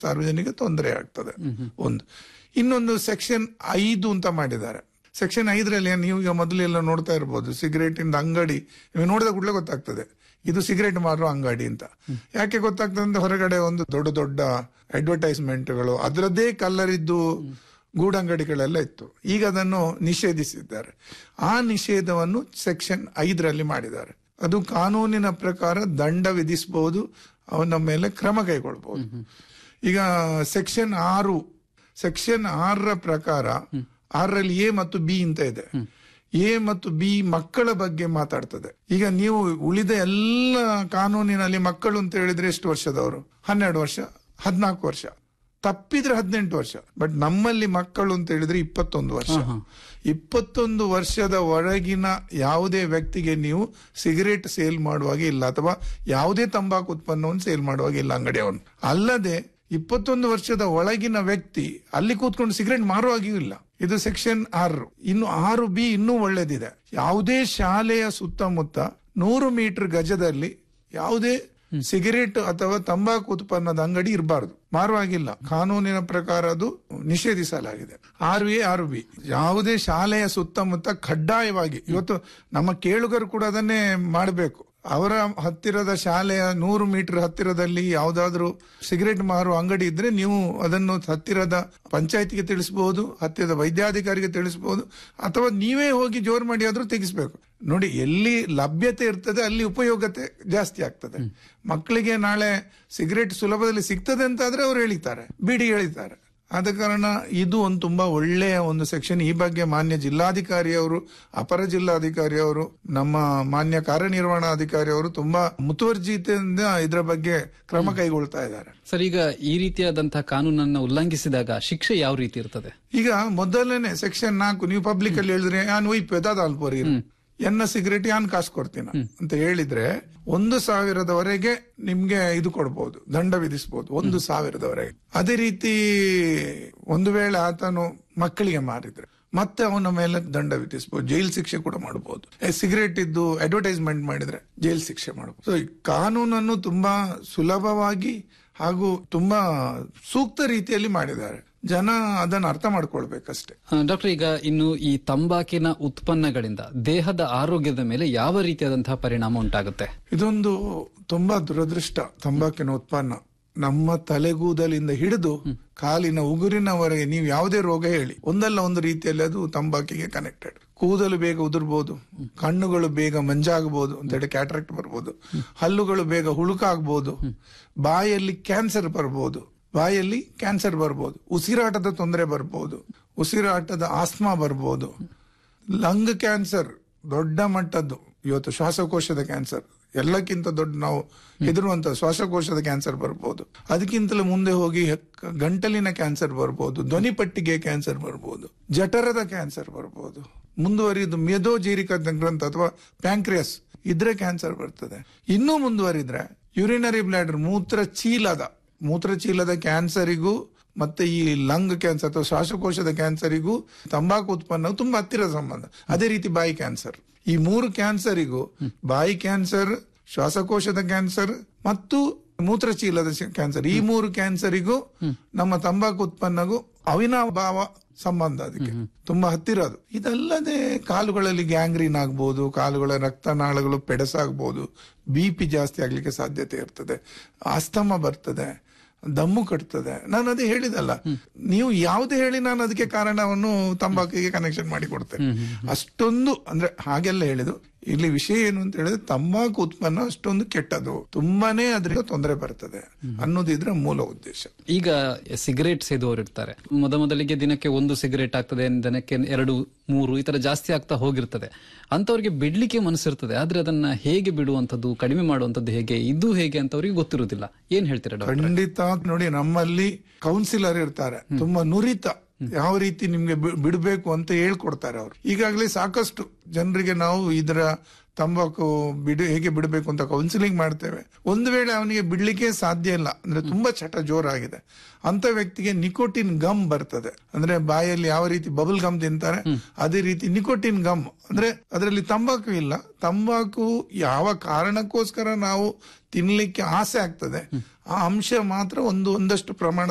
ಸಾರ್ವಜನಿಕ ತೊಂದರೆ ಆಗ್ತದೆ ಒಂದು ಇನ್ನೊಂದು ಸೆಕ್ಷನ್ ಐದು ಅಂತ ಮಾಡಿದ್ದಾರೆ ಸೆಕ್ಷನ್ ಐದರಲ್ಲಿ ನೀವು ಈಗ ಮೊದಲೆಲ್ಲ ನೋಡ್ತಾ ಇರ್ಬೋದು ಸಿಗರೇಟ್ ಇಂದ ಅಂಗಡಿ ನೀವು ನೋಡಿದ ಕೂಡಲೇ ಗೊತ್ತಾಗ್ತದೆ ಇದು ಸಿಗರೇಟ್ ಮಾರುವ ಅಂಗಡಿ ಅಂತ ಯಾಕೆ ಗೊತ್ತಾಗ್ತದೆ ಅಂದ್ರೆ ಹೊರಗಡೆ ಒಂದು ದೊಡ್ಡ ದೊಡ್ಡ ಅಡ್ವರ್ಟೈಸ್ಮೆಂಟ್ಗಳು ಅದರದ್ದೇ ಕಲರ್ ಇದ್ದು ಗೂಡಂಗಡಿಗಳೆಲ್ಲ ಇತ್ತು ಈಗ ಅದನ್ನು ನಿಷೇಧಿಸಿದ್ದಾರೆ ಆ ನಿಷೇಧವನ್ನು ಸೆಕ್ಷನ್ ಐದರಲ್ಲಿ ಮಾಡಿದ್ದಾರೆ ಅದು ಕಾನೂನಿನ ಪ್ರಕಾರ ದಂಡ ವಿಧಿಸಬಹುದು ಅವನ ಮೇಲೆ ಕ್ರಮ ಕೈಗೊಳ್ಬಹುದು ಈಗ ಸೆಕ್ಷನ್ ಆರು ಸೆಕ್ಷನ್ ಆರರ ಪ್ರಕಾರ ಆರರಲ್ಲಿ ಎ ಮತ್ತು ಬಿ ಅಂತ ಇದೆ ಎ ಮತ್ತು ಬಿ ಮಕ್ಕಳ ಬಗ್ಗೆ ಮಾತಾಡ್ತದೆ ಈಗ ನೀವು ಉಳಿದ ಎಲ್ಲ ಕಾನೂನಿನಲ್ಲಿ ಮಕ್ಕಳು ಅಂತ ಹೇಳಿದ್ರೆ ಎಷ್ಟು ವರ್ಷದವರು ಹನ್ನೆರಡು ವರ್ಷ ಹದಿನಾಲ್ಕು ವರ್ಷ ತಪ್ಪಿದ್ರೆ ಹದಿನೆಂಟು ವರ್ಷ ಬಟ್ ನಮ್ಮಲ್ಲಿ ಮಕ್ಕಳು ಅಂತ ಹೇಳಿದ್ರೆ ಇಪ್ಪತ್ತೊಂದು ವರ್ಷ ಇಪ್ಪತ್ತೊಂದು ವರ್ಷದ ಒಳಗಿನ ಯಾವುದೇ ವ್ಯಕ್ತಿಗೆ ನೀವು ಸಿಗರೇಟ್ ಸೇಲ್ ಮಾಡುವಾಗ ಇಲ್ಲ ಅಥವಾ ಯಾವುದೇ ತಂಬಾಕು ಉತ್ಪನ್ನವನ್ನು ಸೇಲ್ ಮಾಡುವಾಗ ಇಲ್ಲ ಅಂಗಡಿಯವನು ಅಲ್ಲದೆ ಇಪ್ಪತ್ತೊಂದು ವರ್ಷದ ಒಳಗಿನ ವ್ಯಕ್ತಿ ಅಲ್ಲಿ ಕೂತ್ಕೊಂಡು ಸಿಗರೇಟ್ ಮಾರುವಾಗಿಯೂ ಇಲ್ಲ ಇದು ಸೆಕ್ಷನ್ ಆರು ಇನ್ನು ಆರು ಬಿ ಇನ್ನೂ ಒಳ್ಳೇದಿದೆ ಯಾವುದೇ ಶಾಲೆಯ ಸುತ್ತಮುತ್ತ ನೂರು ಮೀಟರ್ ಗಜದಲ್ಲಿ ಯಾವುದೇ ಸಿಗರೇಟ್ ಅಥವಾ ತಂಬಾಕು ಉತ್ಪನ್ನದ ಅಂಗಡಿ ಇರಬಾರದು ಮಾರುವಾಗಿಲ್ಲ ಕಾನೂನಿನ ಪ್ರಕಾರ ಅದು ನಿಷೇಧಿಸಲಾಗಿದೆ ಆರ್ ಎ ಆರು ಬಿ ಯಾವುದೇ ಶಾಲೆಯ ಸುತ್ತಮುತ್ತ ಕಡ್ಡಾಯವಾಗಿ ಇವತ್ತು ನಮ್ಮ ಕೇಳುಗರು ಕೂಡ ಅದನ್ನೇ ಮಾಡಬೇಕು ಅವರ ಹತ್ತಿರದ ಶಾಲೆಯ ನೂರು ಮೀಟರ್ ಹತ್ತಿರದಲ್ಲಿ ಯಾವುದಾದ್ರೂ ಸಿಗರೇಟ್ ಮಾರುವ ಅಂಗಡಿ ಇದ್ರೆ ನೀವು ಅದನ್ನು ಹತ್ತಿರದ ಪಂಚಾಯತಿಗೆ ತಿಳಿಸಬಹುದು ಹತ್ತಿರದ ವೈದ್ಯಾಧಿಕಾರಿಗೆ ತಿಳಿಸಬಹುದು ಅಥವಾ ನೀವೇ ಹೋಗಿ ಜೋರ್ ಮಾಡಿ ಆದ್ರೂ ತೆಗಿಸ್ಬೇಕು ನೋಡಿ ಎಲ್ಲಿ ಲಭ್ಯತೆ ಇರ್ತದೆ ಅಲ್ಲಿ ಉಪಯೋಗತೆ ಜಾಸ್ತಿ ಆಗ್ತದೆ ಮಕ್ಕಳಿಗೆ ನಾಳೆ ಸಿಗರೇಟ್ ಸುಲಭದಲ್ಲಿ ಸಿಗ್ತದೆ ಅಂತ ಆದ್ರೆ ಅವ್ರು ಹೇಳಿದ್ದಾರೆ ಬಿಡಿ ಹೇಳಿದ್ದಾರೆ ಆದ ಕಾರಣ ಇದು ಒಂದು ತುಂಬಾ ಒಳ್ಳೆಯ ಒಂದು ಸೆಕ್ಷನ್ ಈ ಬಗ್ಗೆ ಮಾನ್ಯ ಜಿಲ್ಲಾಧಿಕಾರಿಯವರು ಅಪರ ಜಿಲ್ಲಾಧಿಕಾರಿಯವರು ನಮ್ಮ ಮಾನ್ಯ ಕಾರ್ಯನಿರ್ವಹಣಾಧಿಕಾರಿ ಅವರು ತುಂಬಾ ಮುತುವರ್ಜಿತೆಯಿಂದ ಇದರ ಬಗ್ಗೆ ಕ್ರಮ ಕೈಗೊಳ್ತಾ ಇದ್ದಾರೆ ಸರ್ ಈಗ ಈ ರೀತಿಯಾದಂತಹ ಕಾನೂನನ್ನ ಉಲ್ಲಂಘಿಸಿದಾಗ ಶಿಕ್ಷೆ ಯಾವ ರೀತಿ ಇರ್ತದೆ ಈಗ ಮೊದಲನೇ ಸೆಕ್ಷನ್ ನಾಲ್ಕು ನೀವು ಪಬ್ಲಿಕ್ ಅಲ್ಲಿ ಹೇಳಿದ್ರೆ ನಾನು ಒಯ್ಪೆದ ಅಲ್ಪೋರಿ ಎನ್ನ ಸಿಗರೇಟ್ ಯಾನ್ ಕಾಸು ಕೊಡ್ತೀನ ಅಂತ ಹೇಳಿದ್ರೆ ಒಂದು ಸಾವಿರದವರೆಗೆ ನಿಮ್ಗೆ ಇದು ಕೊಡ್ಬೋದು ದಂಡ ವಿಧಿಸಬಹುದು ಒಂದು ಸಾವಿರದವರೆಗೆ ಅದೇ ರೀತಿ ಒಂದು ವೇಳೆ ಆತನು ಮಕ್ಕಳಿಗೆ ಮಾರಿದ್ರೆ ಮತ್ತೆ ಅವನ ಮೇಲೆ ದಂಡ ವಿಧಿಸಬಹುದು ಜೈಲ್ ಶಿಕ್ಷೆ ಕೂಡ ಮಾಡಬಹುದು ಸಿಗರೇಟ್ ಇದ್ದು ಅಡ್ವರ್ಟೈಸ್ಮೆಂಟ್ ಮಾಡಿದ್ರೆ ಜೈಲ್ ಶಿಕ್ಷೆ ಮಾಡಬಹುದು ಸೊ ಈ ಕಾನೂನನ್ನು ತುಂಬಾ ಸುಲಭವಾಗಿ ಹಾಗೂ ತುಂಬಾ ಸೂಕ್ತ ರೀತಿಯಲ್ಲಿ ಮಾಡಿದ್ದಾರೆ ಜನ ಅದನ್ನು ಅರ್ಥ ಮಾಡ್ಕೊಳ್ಬೇಕಷ್ಟೇ ಆ, ಡಾಕ್ಟರ್ ಈಗ ಇನ್ನು ಈ ತಂಬಾಕಿನ ಉತ್ಪನ್ನಗಳಿಂದ ದೇಹದ ಆರೋಗ್ಯದ ಮೇಲೆ ಯಾವ ರೀತಿಯಾದಂತಹ ಪರಿಣಾಮ ಉಂಟಾಗುತ್ತೆ ಇದೊಂದು ತುಂಬಾ ದುರದೃಷ್ಟ ತಂಬಾಕಿನ ಉತ್ಪನ್ನ ನಮ್ಮ ತಲೆಗೂದಲಿಂದ ಹಿಡಿದು ಕಾಲಿನ ಉಗುರಿನವರೆಗೆ ನೀವು ಯಾವುದೇ ರೋಗ ಹೇಳಿ ಒಂದಲ್ಲ ಒಂದು ರೀತಿಯಲ್ಲಿ ಅದು ತಂಬಾಕಿಗೆ ಕನೆಕ್ಟೆಡ್ ಕೂದಲು ಬೇಗ ಉದುರ್ಬೋದು ಕಣ್ಣುಗಳು ಬೇಗ ಮಂಜಾಗಬಹುದು ಅಂತ ಹೇಳಿ ಕ್ಯಾಟ್ರಾಕ್ಟ್ ಬರ್ಬೋದು ಹಲ್ಲುಗಳು ಬೇಗ ಹುಳುಕಾಗ್ಬೋದು ಬಾಯಲ್ಲಿ ಕ್ಯಾನ್ಸರ್ ಬರ್ಬೋದು ಬಾಯಲ್ಲಿ ಕ್ಯಾನ್ಸರ್ ಬರ್ಬೋದು ಉಸಿರಾಟದ ತೊಂದರೆ ಬರ್ಬೋದು ಉಸಿರಾಟದ ಆಸ್ಮಾ ಬರ್ಬೋದು ಲಂಗ್ ಕ್ಯಾನ್ಸರ್ ದೊಡ್ಡ ಮಟ್ಟದ್ದು ಇವತ್ತು ಶ್ವಾಸಕೋಶದ ಕ್ಯಾನ್ಸರ್ ಎಲ್ಲಕ್ಕಿಂತ ದೊಡ್ಡ ನಾವು ಹೆದರುವಂತ ಶ್ವಾಸಕೋಶದ ಕ್ಯಾನ್ಸರ್ ಬರ್ಬೋದು ಅದಕ್ಕಿಂತಲೂ ಮುಂದೆ ಹೋಗಿ ಕ- ಗಂಟಲಿನ ಕ್ಯಾನ್ಸರ್ ಬರ್ಬೋದು ಧ್ವನಿಪಟ್ಟಿಗೆ ಕ್ಯಾನ್ಸರ್ ಬರ್ಬೋದು ಜಠರದ ಕ್ಯಾನ್ಸರ್ ಬರ್ಬೋದು ಮುಂದುವರಿದು ಮೇಧೋಜೀರಿಕ ಗ್ರಂಥ ಅಥವಾ ಪ್ಯಾಂಕ್ರಿಯಸ್ ಇದ್ರೆ ಕ್ಯಾನ್ಸರ್ ಬರ್ತದೆ ಇನ್ನೂ ಮುಂದುವರಿದ್ರೆ ಯುರಿನರಿ ಬ್ಲಾಡರ್ ಮೂತ್ರ ಚೀಲದ ಮೂತ್ರ ಚೀಲದ ಕ್ಯಾನ್ಸರಿಗೂ ಮತ್ತೆ ಈ ಲಂಗ್ ಕ್ಯಾನ್ಸರ್ ಅಥವಾ ಶ್ವಾಸಕೋಶದ ಕ್ಯಾನ್ಸರಿಗೂ ತಂಬಾಕು ಉತ್ಪನ್ನವು ತುಂಬಾ ಹತ್ತಿರದ ಸಂಬಂಧ ಅದೇ ರೀತಿ ಬಾಯಿ ಕ್ಯಾನ್ಸರ್ ಈ ಮೂರು ಕ್ಯಾನ್ಸರಿಗೂ ಬಾಯಿ ಕ್ಯಾನ್ಸರ್ ಶ್ವಾಸಕೋಶದ ಕ್ಯಾನ್ಸರ್ ಮತ್ತು ಮೂತ್ರಚೀಲದ ಶ- ಕ್ಯಾನ್ಸರ್ ಈ ಮೂರು ಕ್ಯಾನ್ಸರಿಗೂ ನಮ್ಮ ತಂಬಾಕು ಉತ್ಪನ್ನಗೂ ಅವಿನಾಭಾವ ಸಂಬಂಧ ಅದಕ್ಕೆ ತುಂಬಾ ಹತ್ತಿರ ಅದು ಇದಲ್ಲದೆ ಕಾಲುಗಳಲ್ಲಿ ಗ್ಯಾಂಗ್ರೀನ್ ಆಗ್ಬೋದು ಕಾಲುಗಳ ರಕ್ತನಾಳಗಳು ಪೆಡಸಾಗ್ಬೋದು ಬಿ ಪಿ ಜಾಸ್ತಿ ಆಗ್ಲಿಕ್ಕೆ ಸಾಧ್ಯತೆ ಇರ್ತದೆ ಅಸ್ತಮ ಬರ್ತದೆ ದಮ್ಮು ಕಟ್ತದೆ ನಾನು ಅದೇ ಹೇಳಿದಲ್ಲ ನೀವು ಯಾವುದೇ ಹೇಳಿ ನಾನು ಅದಕ್ಕೆ ಕಾರಣವನ್ನು ತಂಬಾಕಿಗೆ ಕನೆಕ್ಷನ್ ಮಾಡಿ ಕೊಡ್ತೇನೆ ಅಷ್ಟೊಂದು ಅಂದ್ರೆ ಹಾಗೆಲ್ಲ ಹೇಳಿದು ಇಲ್ಲಿ ವಿಷಯ ಏನು ಅಂತ ಹೇಳಿದ್ರೆ ತಂಬಾಕು ಉತ್ಪನ್ನ ಅಷ್ಟೊಂದು ಕೆಟ್ಟದು ತುಂಬಾನೇ ಅದರಿಂದ ತೊಂದರೆ ಬರ್ತದೆ ಅನ್ನೋದು ಇದ್ರ ಮೂಲ ಉದ್ದೇಶ ಈಗ ಸಿಗರೇಟ್ ಸೇದುವವರು ಇರ್ತಾರೆ ಮೊದ ಮೊದಲಿಗೆ ದಿನಕ್ಕೆ ಒಂದು ಸಿಗರೇಟ್ ಆಗ್ತದೆ ದಿನಕ್ಕೆ ಎರಡು ಮೂರು ಈ ತರ ಜಾಸ್ತಿ ಆಗ್ತಾ ಹೋಗಿರ್ತದೆ ಅಂತವ್ರಿಗೆ ಬಿಡ್ಲಿಕ್ಕೆ ಮನಸ್ಸಿರ್ತದೆ ಆದ್ರೆ ಅದನ್ನ ಹೇಗೆ ಬಿಡುವಂತದ್ದು ಕಡಿಮೆ ಮಾಡುವಂತದ್ದು ಹೇಗೆ ಇದು ಹೇಗೆ ಅಂತ ಅವ್ರಿಗೆ ಗೊತ್ತಿರುವುದಿಲ್ಲ ಏನ್ ಹೇಳ್ತೀರಾ ಡಾಕ್ಟರ್ ಖಂಡಿತ ನೋಡಿ ನಮ್ಮಲ್ಲಿ ಕೌನ್ಸಿಲರ್ ಇರ್ತಾರೆ ತುಂಬಾ ನುರಿತ ಯಾವ ರೀತಿ ನಿಮ್ಗೆ ಬಿ- ಬಿಡ್ಬೇಕು ಅಂತ ಹೇಳ್ಕೊಡ್ತಾರೆ ಅವರು ಈಗಾಗಲೇ ಸಾಕಷ್ಟು ಜನರಿಗೆ ನಾವು ಇದರ ತಂಬಾಕು ಬಿಡು ಹೇಗೆ ಬಿಡಬೇಕು ಅಂತ ಕೌನ್ಸಿಲಿಂಗ್ ಮಾಡ್ತೇವೆ ಒಂದು ವೇಳೆ ಅವನಿಗೆ ಬಿಡ್ಲಿಕ್ಕೆ ಸಾಧ್ಯ ಇಲ್ಲ ಅಂದ್ರೆ ತುಂಬಾ ಚಟ ಜೋರಾಗಿದೆ ಅಂತ ವ್ಯಕ್ತಿಗೆ ನಿಕೋಟಿನ್ ಗಮ್ ಬರ್ತದೆ ಅಂದ್ರೆ ಬಾಯಲ್ಲಿ ಯಾವ ರೀತಿ ಬಬಲ್ ಗಮ್ ತಿಂತಾರೆ ಅದೇ ರೀತಿ ನಿಕೋಟಿನ್ ಗಮ್ ಅಂದ್ರೆ ಅದರಲ್ಲಿ ತಂಬಾಕು ಇಲ್ಲ ತಂಬಾಕು ಯಾವ ಕಾರಣಕ್ಕೋಸ್ಕರ ನಾವು ತಿನ್ಲಿಕ್ಕೆ ಆಸೆ ಆಗ್ತದೆ ಆ ಅಂಶ ಮಾತ್ರ ಒಂದು ಒಂದಷ್ಟು ಪ್ರಮಾಣ